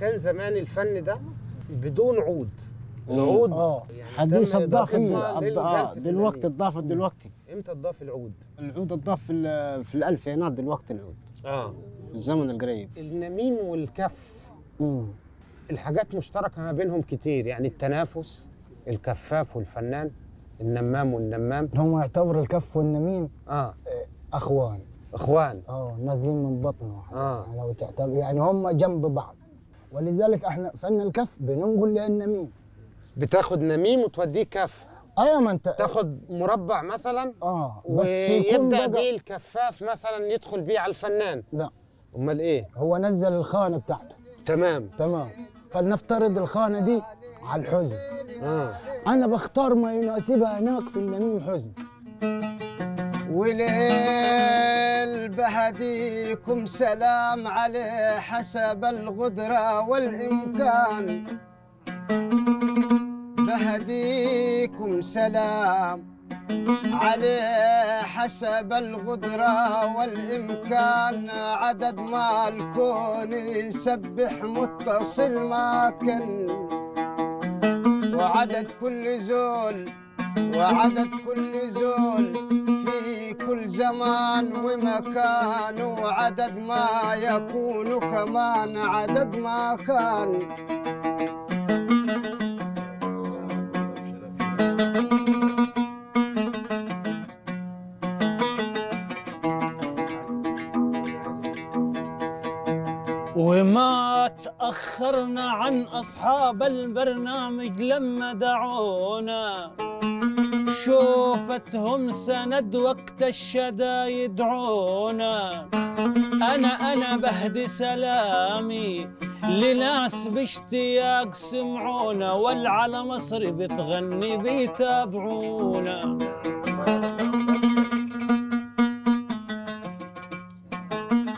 كان زمان الفن ده بدون عود العود اه يعني حديث تم الضاف إضافتها الض- للجنس آه، في دلوقتي النميم. اتضافت دلوقتي امتى اتضاف العود؟ العود اتضاف في ال- في الالفينات دلوقتي العود اه في الزمن القريب النميم والكف مم. الحاجات مشتركه ما بينهم كتير يعني التنافس الكفاف والفنان النمام والنمام هم يعتبروا الكف والنميم اه اخوان اخوان اه نازلين من بطن واحد آه. لو تعتبر يعني هم جنب بعض ولذلك احنا فن الكف بننقل للنميم بتاخد نميم وتوديه كف ايوه ما انت تاخد مربع مثلا اه بس يكون ويبدا بقى بيه الكفاف مثلا يدخل بيه على الفنان لا امال ايه هو نزل الخانه بتاعته تمام تمام فلنفترض الخانه دي على الحزن اه انا بختار ما يناسبها هناك في النميم حزن وليل بهديكم سلام عليه حسب القدرة والإمكان بهديكم سلام عليه حسب القدرة والإمكان عدد ما الكون يسبح متصل ماكن وعدد كل زول وعدد كل زول في كل زمان ومكان وعدد ما يكون كمان عدد ما كان وما تأخرنا عن أصحاب البرنامج لما دعونا شوفتهم سند وقت الشدا يدعونا أنا أنا بهدي سلامي لناس باشتياق سمعونا والعلى مصر بتغني بيتابعونا